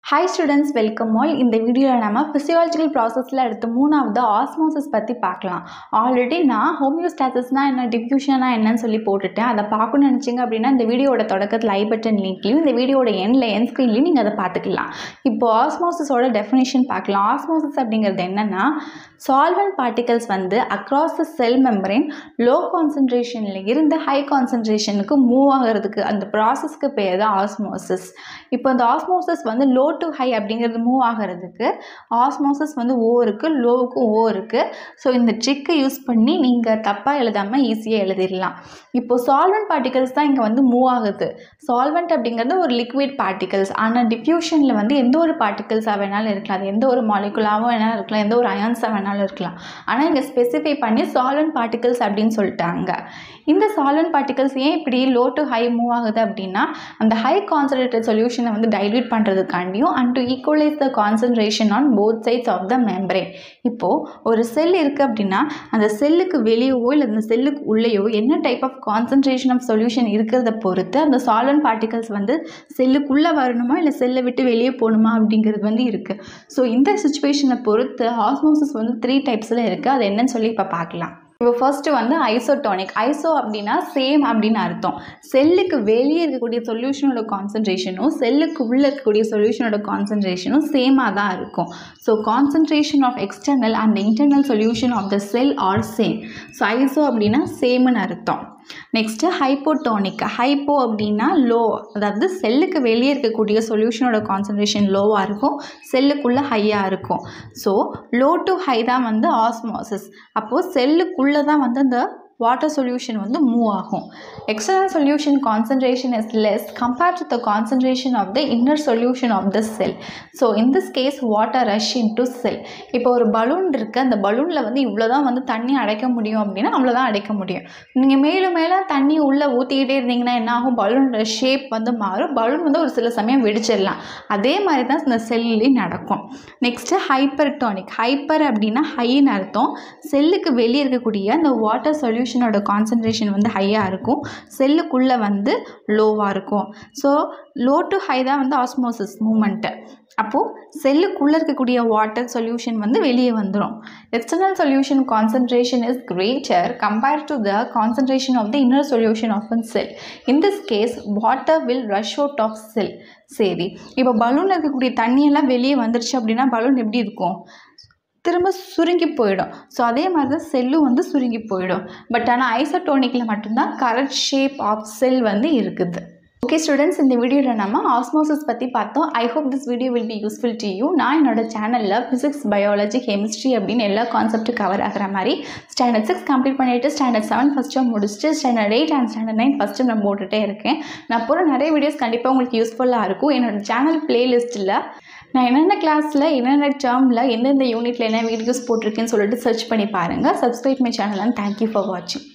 hi students welcome all இந்த வீடியோவில் நம்ம ஃபிசியாலஜிக்கல் ப்ராசஸில் அடுத்த மூணாவது ஆஸ்மோசிஸ் பற்றி பார்க்கலாம் ஆல்ரெடி நான் ஹோமியோஸ்டாசிஸ்னால் என்ன டிஃப்யூஷனா என்னன்னு சொல்லி போட்டுட்டேன் அதை பார்க்கணும்னு நினச்சிங்க அப்படின்னா இந்த வீடியோட தொடக்கத்தில் ஐ பட்டன் லிங்க்லையும் இந்த வீடியோட எண்ணில் என் ஸ்க்ரீன்லையும் நீங்கள் அதை பார்த்துக்கலாம் இப்போ ஆஸ்மோசிஸோட டெஃபினேஷன் பார்க்கலாம் ஆஸ்மோசிஸ் அப்படிங்கிறது என்னென்னா சால்வெண்ட் பார்ட்டிகல்ஸ் வந்து across the cell membrane low கான்சன்ட்ரேஷனில் இருந்து ஹை கான்சன்ட்ரேஷனுக்கு மூவ் ஆகிறதுக்கு அந்த ப்ராசஸ்க்கு பேர் தான் ஆஸ்மோசிஸ் இப்போ இந்த ஆஸ்மோசிஸ் வந்து லோ டு ஹை அப்படிங்கிறது மூவ் ஆகிறதுக்கு ஆஸ்மோசிஸ் வந்து ஓ இருக்குது லோவுக்கு ஓ இருக்குது ஸோ இந்த ட்ரிக்கை யூஸ் பண்ணி நீங்கள் தப்பாக எழுதாமல் ஈஸியாக எழுதிடலாம் இப்போ சால்வெண்ட் பார்ட்டிகல்ஸ் தான் இங்கே வந்து மூவ் ஆகுது சால்வெண்ட் அப்படிங்கிறது ஒரு லிக்விட் பார்ட்டிகல்ஸ் ஆனால் டிஃப்யூஷனில் வந்து எந்த ஒரு பார்ட்டிகல்ஸாக வேணாலும் இருக்கலாம் அது எந்த ஒரு மாலிகுலாகவும் வேணாலும் இருக்கலாம் எந்த ஒரு அயான்ஸாக வேணாலும் இருக்கலாம் ஆனால் இங்கே ஸ்பெசிஃபை பண்ணி சால்வெண்ட் பார்ட்டிகல்ஸ் அப்படின்னு சொல்லிட்டாங்க இந்த சால்வெண்ட் பார்ட்டிகல்ஸ் ஏன் இப்படி லோ டு ஹை மூவ் ஆகுது அப்படின்னா அந்த ஹை கான்சன்ட்ரேட்டட் சொல்யூஷனை வந்து டைல்யூட் பண்ணுறதுக்காண்டியும் and to equalise the concentration on both sides of the membrane இப்போது ஒரு செல் இருக்குது அப்படின்னா அந்த செல்லுக்கு வெளியவோ இல்லை அந்த செல்லுக்கு உள்ளேயோ என்ன type of concentration of solution இருக்கிறத பொறுத்து அந்த சால்வெண்ட் பார்ட்டிகல்ஸ் வந்து செல்லுக்குள்ளே வரணுமா இல்லை செல்லை விட்டு வெளியே போகணுமா அப்படிங்கிறது வந்து இருக்குது ஸோ இந்த சுச்சுவேஷனை பொறுத்து ஆஸ்மோசிஸ் வந்து த்ரீ டைப்ஸில் இருக்குது அது என்னன்னு சொல்லி இப்போ பார்க்கலாம் இப்போ ஃபர்ஸ்ட் வந்து ஐசோடானிக் ஐசோ அப்படின்னா சேம் அப்படின்னு அர்த்தம் செல்லுக்கு வெளியே இருக்கக்கூடிய சொல்யூஷனோட கான்சன்ட்ரேஷனும் செல்லுக்கு உள்ளே இருக்கக்கூடிய சொல்யூஷனோட கான்சன்ட்ரேஷனும் சேமாக தான் இருக்கும் so concentration of external and internal solution of the cell are same so iso அப்படின்னா சேம்னு அர்த்தம் நெக்ஸ்ட்டு ஹைப்போடோனிக் ஹைப்போ அப்படின்னா லோ அதாவது செல்லுக்கு வெளியே இருக்கக்கூடிய சொல்யூஷனோட கான்சன்ட்ரேஷன் லோவாக இருக்கும் செல்லுக்குள்ளே ஹையாக இருக்கும் ஸோ லோ டு ஹை தான் வந்து ஆஸ்மோசிஸ் அப்போது செல்லுக்குள்ளே தான் வந்து அந்த வாட்டர் சொல்யூஷன் வந்து மூவ் ஆகும் external solution concentration is less compared to the concentration of the inner solution of the cell so in this case water rush in to cell இப்போ ஒரு பலூன் இருக்குது அந்த பலூனில் வந்து இவ்வளோ தான் வந்து தண்ணி அடைக்க முடியும் அப்படின்னா அவ்வளோதான் அடைக்க முடியும் நீங்கள் மேலும் மேலே தண்ணி உள்ளே ஊற்றிக்கிட்டே இருந்தீங்கன்னா என்ன ஆகும் பலூனோட ஷேப் வந்து மாறும் பலூன் வந்து ஒரு சில சமயம் வெடிச்சிடலாம் அதே மாதிரி தான் இந்த செல்லையும் நடக்கும் நெக்ஸ்ட்டு ஹைப்பர்டானிக் ஹைப்பர் அப்படின்னா ஹைன்னு அர்த்தம் செல்லுக்கு வெளியே இருக்கக்கூடிய அந்த வாட்டர் சொல்யூஷன் சொல்யூஷனோட கான்சன்ட்ரேஷன் வந்து ஹையாக இருக்கும் செல்லுக்குள்ளே வந்து லோவாக இருக்கும் ஸோ லோ டு ஹை தான் வந்து ஆஸ்மோசிஸ் மூமெண்ட்டு அப்போது செல்லுக்குள்ளே இருக்கக்கூடிய வாட்டர் சொல்யூஷன் வந்து வெளியே வந்துடும் external solution concentration is greater compare to the concentration of the inner solution of an cell in this case water will rush out of cell சரி இப்போ பலூனில் இருக்கக்கூடிய தண்ணியெல்லாம் வெளியே வந்துருச்சு அப்படின்னா பலூன் எப்படி இருக்கும் திரும்ப சுருங்கி போயிடும் ஸோ அதே மாதிரி தான் செல்லும் வந்து சுருங்கி போயிடும் பட் ஆனால் ஐசோட்டோனிக்கில் மட்டும்தான் கரெக்ட் ஷேப் ஆஃப் செல் வந்து இருக்குது ஓகே ஸ்டூடெண்ட்ஸ் இந்த வீடியோவில் நம்ம ஆஸ்மோசிஸ் பற்றி பார்த்தோம் I hope this video will be useful to you நான் என்னோட சேனலில் ஃபிசிக்ஸ் பயாலஜி கெமிஸ்ட்ரி அப்படின்னு எல்லா கான்செப்ட்டும் கவர் ஆகிற மாதிரி ஸ்டாண்டர்ட் சிக்ஸ் கம்ப்ளீட் பண்ணிவிட்டு ஸ்டாண்டர்ட் செவன் ஃபஸ்ட்டு முடிச்சுட்டு standard eight and standard nine first நான் போட்டுகிட்டே இருக்கேன் நான் போகிற நிறைய வீடியோஸ் கண்டிப்பாக உங்களுக்கு யூஸ்ஃபுல்லாக இருக்கும் என்னோட சேனல் பிளேலிஸ்ட்டில் நான் என்னென்ன கிளாஸில் என்னென்ன டேர்மில் எந்தெந்த யூனிட்டில் என்ன வீடியோஸ் போட்டிருக்கேன்னு சொல்லிட்டு சர்ச் பண்ணி பாருங்கள் subscribe my channel and thank you for வாட்சிங்